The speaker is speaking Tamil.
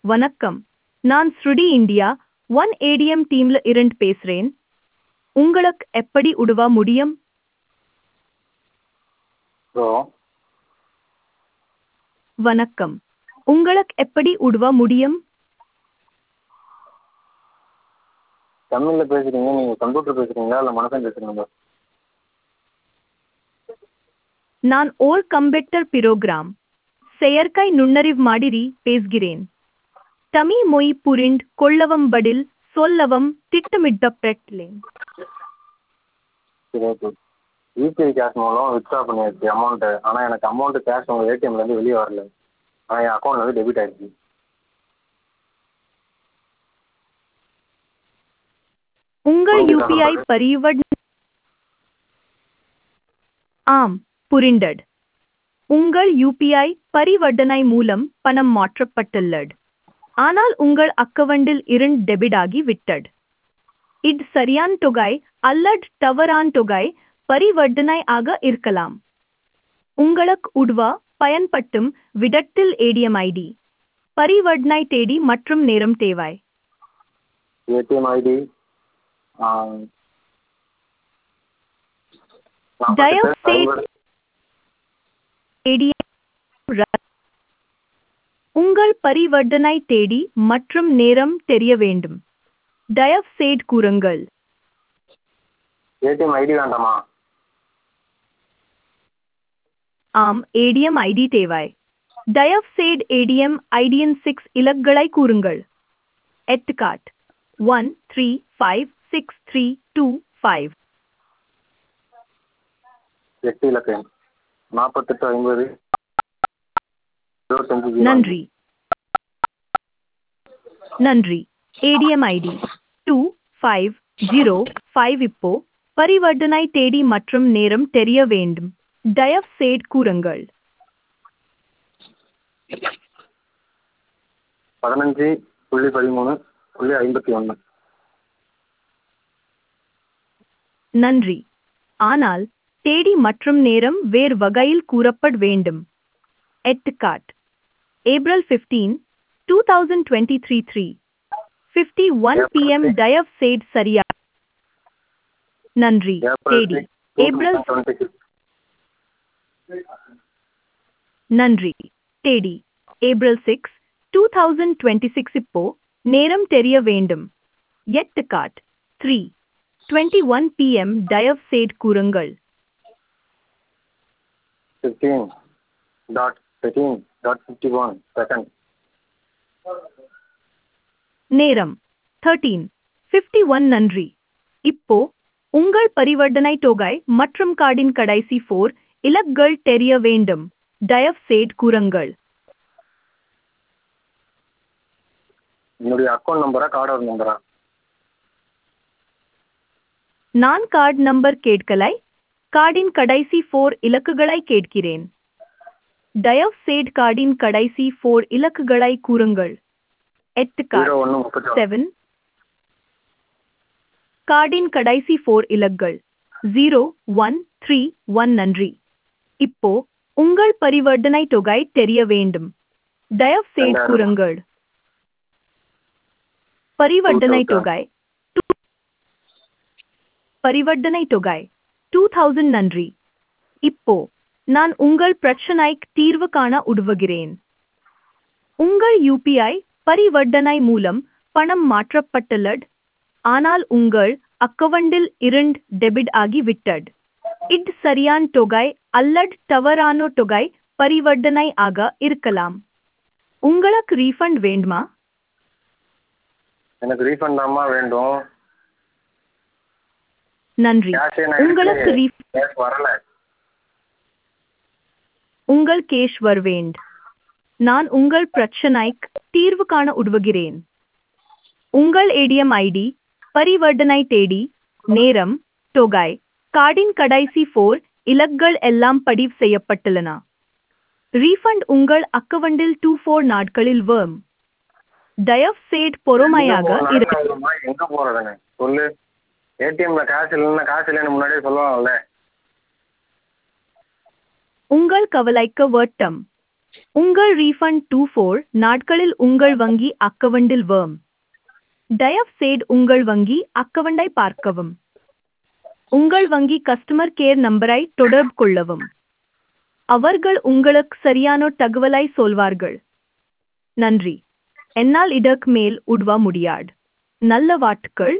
வணக்கம் நான் ஸ்ருடி இந்தியா ஒன் ஏடிஎம் டீம்ல இருந்து பேசுறேன் உங்களுக்கு எப்படி உதவ முடியும் ஹலோ வணக்கம் உங்களுக்கு எப்படி உதவ முடியும் தமிழில் பேசுகிறீங்க நீங்கள் கம்ப்யூட்டர் பேசுகிறீங்களா இல்லை மனுஷன் பேசுகிறீங்களா நான் ஓர் கம்ப்யூட்டர் ப்ரோக்ராம் செயற்கை நுண்ணறிவு மாதிரி பேசுகிறேன் தமிழ் மொழி புரிந்து கொள்ளவும் பதில் சொல்லவும் திட்டமிடப்பட்டேன் சரி ஓகே யூபிஐ கேஷ் மூலம் வித்ட்ரா பண்ணியாச்சு அமௌண்ட்டு ஆனால் எனக்கு அமௌண்ட்டு கேஷ் உங்கள் ஏடிஎம்லேருந்து வெளியே வரல ஆனால் என் அக்கௌண்ட்லேருந்து டெபிட் ஆயிடுச்சு உங்கள் ஓகே, யூபிஐ சார். பரிவர்த்தனை ஆம் புரிந்தது உங்கள் யூபிஐ பரிவர்த்தனை மூலம் பணம் மாற்றப்பட்டுள்ளது ஆனால் உங்கள் அக்கவுண்டில் இருந்து டெபிட் ஆகி விட்டது இது சரியான தொகை அல்லது தவறான தொகை பரிவர்த்தனை ஆக இருக்கலாம் உங்களுக்கு உதவ பயன்பட்டும் விடத்தில் ஏடிஎம் ஐடி பரிவர்த்தனை தேதி மற்றும் நேரம் தேவை ஏடிஎம் ஐடி தயவு செய்து ADM ர- உங்கள் பரிவர்த்தனை தேதி மற்றும் நேரம் தெரிய வேண்டும் தயவு செய்து கூறுங்கள் ஏடிஎம் ஐடி வேண்டாமா ஆம் ஏடிஎம் ஐடி தேவை தயவு செய்து ஏடிஎம் ஐடியின் சிக்ஸ் இலக்குகளை கூறுங்கள் எட்டுக்காட் one three five six three two five எட்டு இலக்கு நாற்பத்தெட்டு ஐம்பது இருபத்தஞ்சு ஜீரோ நன்றி நன்றி ATM ID two five zero five இப்போ பரிவர்த்தனை தேதி மற்றும் நேரம் தெரிய வேண்டும் தயவு செய்து கூறுங்கள் பதினஞ்சு புள்ளி பதிமூணு புள்ளி ஐம்பத்தி ஒன்று நன்றி ஆனால் தேதி மற்றும் நேரம் வேறு வகையில் கூறப்பட வேண்டும் எட்டுக்காட் April fifteen two thousand twenty three three fifty one PM தயவு செய்து சரியா நன்றி தேதி ஏப்ரல் டுவெண்ட்டி சிக்ஸ் நன்றி தேதி April six two thousand twenty six இப்போ நேரம் தெரிய வேண்டும் எட்டு காட் த்ரீ டுவெண்ட்டி ஒன் பிஎம் தயவு செய்து கூறுங்கள் fifteen dot thirteen dot fifty one second நேரம் தேர்ட்டீன் ஃபிஃப்டி ஒன் நன்றி இப்போ உங்கள் பரிவர்த்தனை தொகை மற்றும் கார்டின் கடைசி ஃபோர் இலக்குகள் தெரிய வேண்டும் தயவு செய்து கூறுங்கள் என்னுடைய அக்கௌண்ட் நம்பரா கார்டோட நம்பரா நான் கார்டு நம்பர் கேட்கலை கார்டின் கடைசி ஃபோர் இலக்குகளை கேட்கிறேன் தயவு செய்து கார்டின் கடைசி ஃபோர் இலக்குகளை கூறுங்கள் எட்டு ஜீரோ கார்டு ஒன்று முப்பத்தி ஒன்று செவன் கார்டின் கடைசி ஃபோர் இலக்குகள் ஜீரோ ஒன் த்ரீ ஒன் நன்றி இப்போ உங்கள் பரிவர்த்தனை தொகை தெரிய வேண்டும் தயவு செய்து ரெண்டாயிரம். கூறுங்கள் பரிவர்த்தனை 2000. தொகை two- பரிவர்த்தனை தொகை டூ தௌசண்ட் நன்றி இப்போ நான் உங்கள் பிரச்சனைக்கு தீர்வு காண உதவுகிறேன் உங்கள் யூபிஐ பரிவர்த்தனை மூலம் பணம் மாற்றப்பட்டுள்ளது ஆனால் உங்கள் அக்கவுண்டில் இருந்து டெபிட் ஆகி விட்டது இது சரியான தொகை அல்லது தவறான தொகை பரிவர்த்தனை ஆக இருக்கலாம் உங்களுக்கு ரீஃபண்ட் வேண்டுமா எனக்கு ரீஃபண்ட் தாம்மா வேண்டும் நன்றி கேஷே உங்களுக்கு நான் ரீஃப் கேஷ் வரல உங்கள் கேஷ் வருவேண்ட் நான் உங்கள் பிரச்சனைக்கு தீர்வு காண உதவுகிறேன் உங்கள் ஏடிஎம் ஐடி பரிவர்த்தனை தேதி நேரம் தொகை கார்டின் கடைசி ஃபோர் இலக்குகள் எல்லாம் பதிவு செய்யப்பட்டுள்ளன ரீஃபண்ட் உங்கள் அக்கவுண்டில் டூ ஃபோர் நாட்களில் வரும் தயவு செய்து பொறுமையாக இரு எங்க போறதுங்க சொல்லு ஏடிஎம்ல காசு இல்லைன்னா காசு இல்லைன்னு முன்னாடியே சொல்லலாம்ல உங்கள் கவலைக்கு வட்டம் உங்கள் ரீஃபண்ட் டூ ஃபோர் நாட்களில் உங்கள் வங்கி அக்கவுண்டில் வரும் தயவு செய்து உங்கள் வங்கி அக்கவுண்டை பார்க்கவும் உங்கள் வங்கி கஸ்டமர் கேர் நம்பரை தொடர்பு கொள்ளவும் அவர்கள் உங்களுக்கு சரியான தகவலை சொல்வார்கள் நன்றி என்னால் இதற்கு மேல் உதவ முடியாது நல்ல வாழ்த்துக்கள்